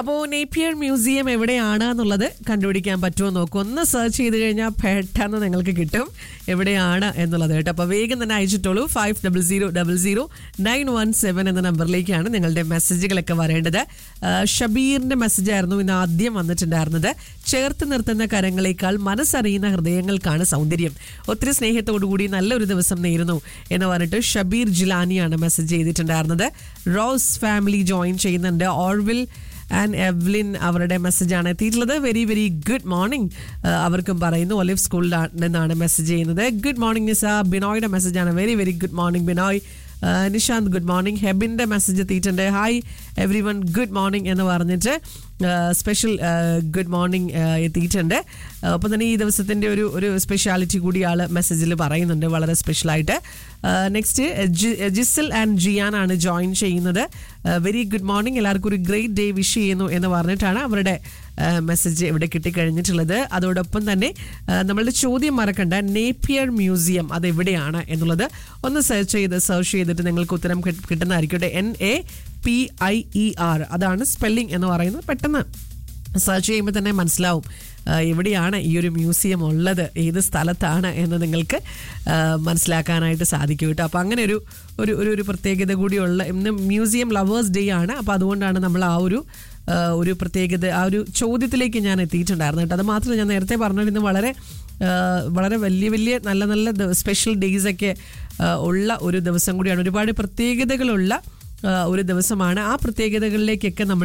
അപ്പോൾ Napier museum എവിടെയാണ് എന്നുള്ളത് കണ്ടുപിടിക്കാൻ പറ്റുമോ നോക്കൂ ഒന്ന് സെർച്ച് ചെയ്ത് കഴിഞ്ഞാൽ പെട്ടെന്ന് നിങ്ങൾക്ക് കിട്ടും എവിടെയാണ് എന്നുള്ളത് കേട്ടോ അപ്പോൾ വേഗം തന്നെ അയച്ചിട്ടുള്ളൂ five double zero double zero nine one seven എന്ന നമ്പറിലേക്കാണ് നിങ്ങളുടെ മെസ്സേജുകളൊക്കെ വരേണ്ടത് ആ, ഷബീറിന്റെ മെസ്സേജ് ആയിരുന്നു ഇന്ന് ആദ്യം വന്നിട്ടുണ്ടായിരുന്നത് ചേർത്ത് നിർത്തുന്ന കരങ്ങളെക്കാൾ മനസ്സറിയുന്ന ഹൃദയങ്ങൾക്കാണ് സൗന്ദര്യം ഒത്തിരി സ്നേഹത്തോടു കൂടി നല്ലൊരു ദിവസം നേരുന്നു എന്ന് പറഞ്ഞിട്ട് ഷബീർ ജിലാനിയാണ് മെസ്സേജ് ചെയ്തിട്ടുണ്ടായിരുന്നത് റോസ് ഫാമിലി ജോയിൻ ചെയ്യുന്നുണ്ട് ഓർവിൽ ആൻഡ് എവ്ലിൻ അവരുടെ മെസ്സേജാണ് എത്തിയിട്ടുള്ളത് വെരി വെരി ഗുഡ് മോർണിംഗ് അവർക്കും പറയുന്നു ഒലിവ് സ്കൂളിൽ നിന്നാണ് മെസ്സേജ് ചെയ്യുന്നത് ഗുഡ് മോർണിംഗ് നിസ ബിനോയുടെ മെസ്സേജാണ് very very good morning Binoy ആ, നിഷാന്ത് ഗുഡ് മോർണിംഗ് ഹെബിൻ്റെ മെസ്സേജ് എത്തിയിട്ടുണ്ട് hi everyone good morning എന്ന് പറഞ്ഞിട്ട് സ്പെഷ്യൽ ഗുഡ് മോർണിംഗ് എത്തിയിട്ടുണ്ട് ആ, ഒപ്പം തന്നെ ഈ ദിവസത്തിൻ്റെ ഒരു ഒരു സ്പെഷ്യാലിറ്റി കൂടി ആൾ മെസ്സേജിൽ പറയുന്നുണ്ട് വളരെ സ്പെഷ്യലായിട്ട് നെക്സ്റ്റ് ജിസൽ ആൻഡ് ജിയാൻ ആണ് ജോയിൻ ചെയ്യുന്നത് വെരി ഗുഡ് മോർണിംഗ് എല്ലാവർക്കും ഒരു ഗ്രേറ്റ് ഡേ വിഷ് ചെയ്യുന്നു എന്ന് പറഞ്ഞിട്ടാണ് അവരുടെ മെസ്സേജ് ഇവിടെ കിട്ടിക്കഴിഞ്ഞിട്ടുള്ളത് അതോടൊപ്പം തന്നെ ആ, നമ്മളുടെ ചോദ്യം മറക്കണ്ട നേപ്പിയർ മ്യൂസിയം അത് എവിടെയാണ് എന്നുള്ളത് ഒന്ന് സെർച്ച് ചെയ്ത് സെർച്ച് ചെയ്തിട്ട് നിങ്ങൾക്ക് ഉത്തരം കിട്ട്- കിട്ടുന്നതായിരിക്കട്ടെ N A P I E R അതാണ് സ്പെല്ലിംഗ് എന്ന് പറയുന്നത് പെട്ടെന്ന് സെർച്ച് ചെയ്യുമ്പോൾ തന്നെ മനസ്സിലാവും ആ, എവിടെയാണ് ഈ ഒരു മ്യൂസിയം ഉള്ളത് ഏത് സ്ഥലത്താണ് എന്ന് നിങ്ങൾക്ക് ആ, മനസ്സിലാക്കാനായിട്ട് സാധിക്കും കേട്ടോ അപ്പോൾ അങ്ങനെ ഒരു ഒരു ഒരു ഒരു പ്രത്യേകത കൂടിയുള്ള ഇന്ന് മ്യൂസിയം ലവേഴ്സ് ഡേ ആണ് അപ്പോൾ അതുകൊണ്ടാണ് നമ്മൾ ആ ഒരു ആ, ഒരു പ്രത്യേകത ആ ഒരു ചോദ്യത്തിലേക്ക് ഞാൻ എത്തിയിട്ടുണ്ടായിരുന്നു കേട്ടോ അത് മാത്രമല്ല ഞാൻ നേരത്തെ പറഞ്ഞിരുന്നു വളരെ ആ, വളരെ വലിയ വലിയ നല്ല നല്ല സ്പെഷ്യൽ ഡേയ്സ് ഒക്കെ ആ, ഉള്ള ഒരു ദിവസം കൂടിയാണ് ഒരുപാട് പ്രത്യേകതകളുള്ള ആ, ഒരു ദിവസമാണ് ആ പ്രത്യേകതകളിലേക്കൊക്കെ നമ്മൾ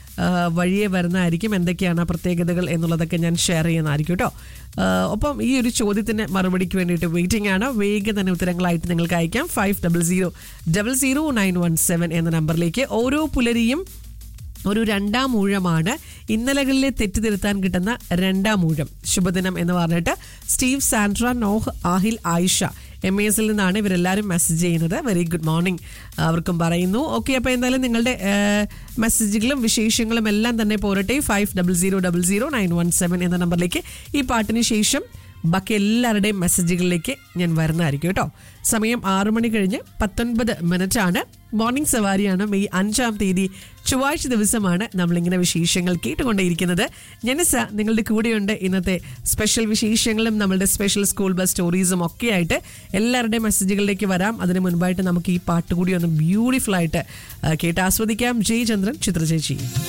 വഴിയെ വരുന്നതായിരിക്കും എന്തൊക്കെയാണ് ആ പ്രത്യേകതകൾ എന്നുള്ളതൊക്കെ ഞാൻ ഷെയർ ചെയ്യുന്നതായിരിക്കും കേട്ടോ ആ, ഒപ്പം ഈ ഒരു ചോദ്യത്തിന് മറുപടിക്ക് വേണ്ടിയിട്ട് വെയിറ്റിംഗ് ആണ് വേഗം തന്നെ ഉത്തരങ്ങളായിട്ട് നിങ്ങൾക്ക് അയക്കാം five double zero double zero nine one seven എന്ന നമ്പറിലേക്ക് ഓരോ പുലരിയും ഒരു രണ്ടാം ഊഴമാണ് ഇന്നലകളിലെ തെറ്റ് തിരുത്താൻ കിട്ടുന്ന രണ്ടാം ഊഴം ശുഭദിനം എന്ന് പറഞ്ഞിട്ട് Steve Sandra Noah Aahil Ayisha M എസിൽ നിന്നാണ് ഇവരെല്ലാവരും മെസ്സേജ് ചെയ്യുന്നത് വെരി ഗുഡ് മോർണിംഗ് അവർക്കും പറയുന്നു ഓക്കെ അപ്പോൾ എന്തായാലും നിങ്ങളുടെ മെസ്സേജുകളും വിശേഷങ്ങളും എല്ലാം തന്നെ പോരട്ടെ five double zero double zero nine one seven എന്ന നമ്പറിലേക്ക് ഈ പാട്ടിന് ശേഷം ബാക്കി എല്ലാവരുടെയും മെസ്സേജുകളിലേക്ക് ഞാൻ വരുന്നതായിരിക്കും കേട്ടോ സമയം ആറു മണി കഴിഞ്ഞ് പത്തൊൻപത് മിനിറ്റ് ആണ് മോർണിംഗ് സവാരിയാണ് മെയ് അഞ്ചാം തീയതി ചൊവ്വാഴ്ച ദിവസമാണ് നമ്മളിങ്ങനെ വിശേഷങ്ങൾ കേട്ടുകൊണ്ടേയിരിക്കുന്നത് ജനസ നിങ്ങളുടെ കൂടെയുണ്ട് ഇന്നത്തെ സ്പെഷ്യൽ വിശേഷങ്ങളും നമ്മളുടെ സ്പെഷ്യൽ സ്കൂൾ ബസ് സ്റ്റോറീസും ഒക്കെ ആയിട്ട് എല്ലാവരുടെയും മെസ്സേജുകളിലേക്ക് വരാം അതിന് മുൻപായിട്ട് നമുക്ക് ഈ പാട്ട് കൂടി ഒന്ന് ബ്യൂട്ടിഫുൾ ആയിട്ട് ആ, കേട്ട് ആസ്വദിക്കാം ജയ് ചന്ദ്രൻ ചിത്രചേച്ചി